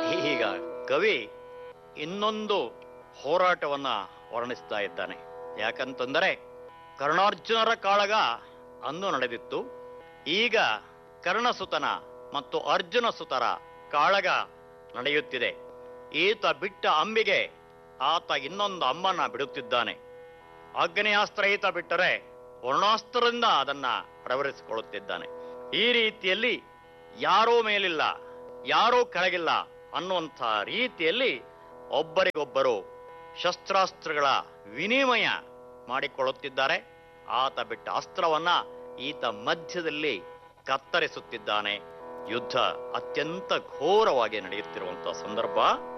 ಈಗ ಕವಿ ಇನ್ನೊಂದು ಹೋರಾಟವನ್ನ ವರ್ಣಿಸ್ತಾ ಇದ್ದಾನೆ ಯಾಕಂತಂದರೆ ಕರ್ಣಾರ್ಜುನರ ಕಾಳಗ ಅಂದು ನಡೆದಿತ್ತು ಈಗ ಕರ್ಣಸುತನ ಮತ್ತು ಅರ್ಜುನ ಸುತರ ಕಾಳಗ ನಡೆಯುತ್ತಿದೆ ಈತ ಬಿಟ್ಟ ಅಂಬಿಗೆ ಆತ ಇನ್ನೊಂದು ಅಮ್ಮನ ಬಿಡುತ್ತಿದ್ದಾನೆ ಆಗ್ನೇಯಾಸ್ತ್ರ ಈತ ಬಿಟ್ಟರೆ ವರ್ಣಾಸ್ತ್ರದಿಂದ ಅದನ್ನ ಅಳವಡಿಸಿಕೊಳ್ಳುತ್ತಿದ್ದಾನೆ ಈ ರೀತಿಯಲ್ಲಿ ಯಾರೋ ಮೇಲಿಲ್ಲ ಯಾರೋ ಕೆಳಗಿಲ್ಲ ಅನ್ನುವಂಥ ರೀತಿಯಲ್ಲಿ ಒಬ್ಬರಿಗೊಬ್ಬರು ಶಸ್ತ್ರಾಸ್ತ್ರಗಳ ವಿನಿಮಯ ಮಾಡಿಕೊಳ್ಳುತ್ತಿದ್ದಾರೆ ಆತ ಬಿಟ್ಟ ಅಸ್ತ್ರವನ್ನ ಈತ ಮಧ್ಯದಲ್ಲಿ ಕತ್ತರಿಸುತ್ತಿದ್ದಾನೆ ಯುದ್ಧ ಅತ್ಯಂತ ಘೋರವಾಗಿ ನಡೆಯುತ್ತಿರುವಂತಹ ಸಂದರ್ಭ